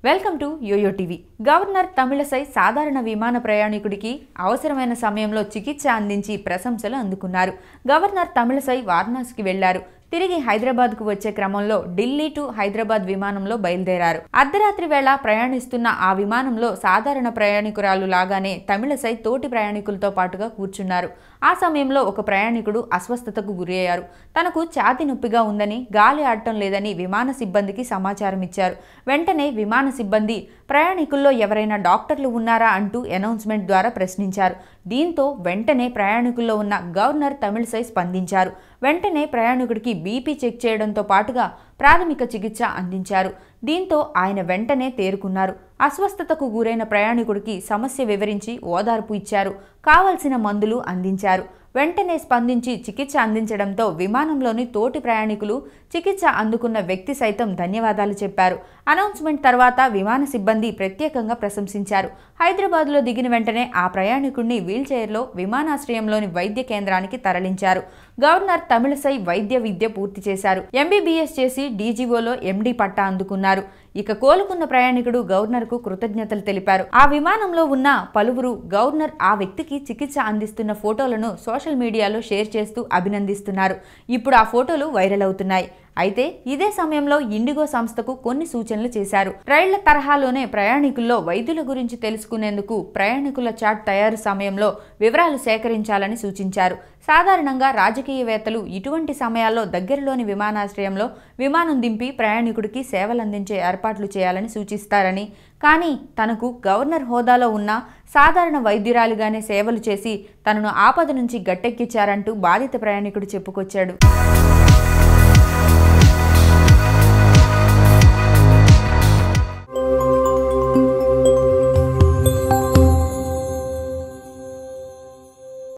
welcome to YoYo TV governor Tamilisai సాధారణ విమాన ప్రయాణికుడికి అవసరమైన సమయంలో చికిత్స అందించి ప్రశంసలు అందుకున్నారు గవర్నర్ తమిళసై వారణాసికి వెళ్లారు తిరిగి హైదరాబాద్కు వచ్చే క్రమంలో ఢిల్లీ టు హైదరాబాద్ విమానంలో బయలుదేరారు అర్ధరాత్రి వేళ ప్రయాణిస్తున్న ఆ విమానంలో సాధారణ ప్రయాణికురాలు లాగానే తమిళసై తోటి ప్రయాణికులతో పాటుగా కూర్చున్నారు ఆ సమయంలో ఒక ప్రయాణికుడు అస్వస్థతకు గురయ్యారు తనకు ఛాతి నొప్పిగా ఉందని గాలి ఆడటం లేదని విమాన సిబ్బందికి సమాచారం ఇచ్చారు వెంటనే విమాన సిబ్బంది ప్రయాణికుల్లో ఎవరైనా డాక్టర్లు ఉన్నారా అంటూ అనౌన్స్మెంట్ ద్వారా ప్రశ్నించారు దీంతో వెంటనే ప్రయాణికుల్లో ఉన్న గవర్నర్ తమిళసై స్పందించారు వెంటనే ప్రయాణికుడికి బీపీ చెక్ చేయడంతో పాటుగా ప్రాథమిక చికిత్స అందించారు దీంతో ఆయన వెంటనే తేరుకున్నారు అస్వస్థతకు గురైన ప్రయాణికుడికి సమస్య వివరించి ఓదార్పు ఇచ్చారు కావలసిన మందులు అందించారు వెంటనే స్పందించి చికిత్స అందించడంతో విమానంలోని తోటి ప్రయాణికులు చికిత్స అందుకున్న వ్యక్తి సైతం ధన్యవాదాలు చెప్పారు అనౌన్స్మెంట్ తర్వాత విమాన సిబ్బంది ప్రత్యేకంగా ప్రశంసించారు హైదరాబాద్లో దిగిన వెంటనే ఆ ప్రయాణికుడిని వీల్చైర్లో విమానాశ్రయంలోని వైద్య కేంద్రానికి తరలించారు గవర్నర్ తమిళసై వైద్య విద్య పూర్తి చేశారు ఎంబీబీఎస్ చేసి డీజీఓలో ఎండీ పట్టా అందుకున్నారు ఇక కోలుకున్న ప్రయాణికుడు గవర్నర్కు కృతజ్ఞతలు తెలిపారు ఆ విమానంలో ఉన్న పలువురు గవర్నర్ ఆ వ్యక్తికి చికిత్స అందిస్తున్న ఫోటోలను సోషల్ మీడియాలో షేర్ చేస్తూ అభినందిస్తున్నారు ఇప్పుడు ఆ ఫోటోలు వైరల్ అవుతున్నాయి అయితే ఇదే సమయంలో ఇండిగో సంస్థకు కొన్ని సూచనలు చేశారు రైళ్ల తరహాలోనే ప్రయాణికుల్లో వైద్యుల గురించి తెలుసుకునేందుకు ప్రయాణికుల చాట్ తయారు సమయంలో వివరాలు సేకరించాలని సూచించారు సాధారణంగా రాజకీయవేత్తలు ఇటువంటి సమయాల్లో దగ్గరలోని విమానాశ్రయంలో విమానం దింపి ప్రయాణికుడికి సేవలందించే ఏర్పాట్లు చేయాలని సూచిస్తారని కానీ తనకు గవర్నర్ హోదాలో ఉన్న సాధారణ వైద్యురాలిగానే సేవలు చేసి తనను ఆపద నుంచి గట్టెక్కించారంటూ బాధిత ప్రయాణికుడు చెప్పుకొచ్చాడు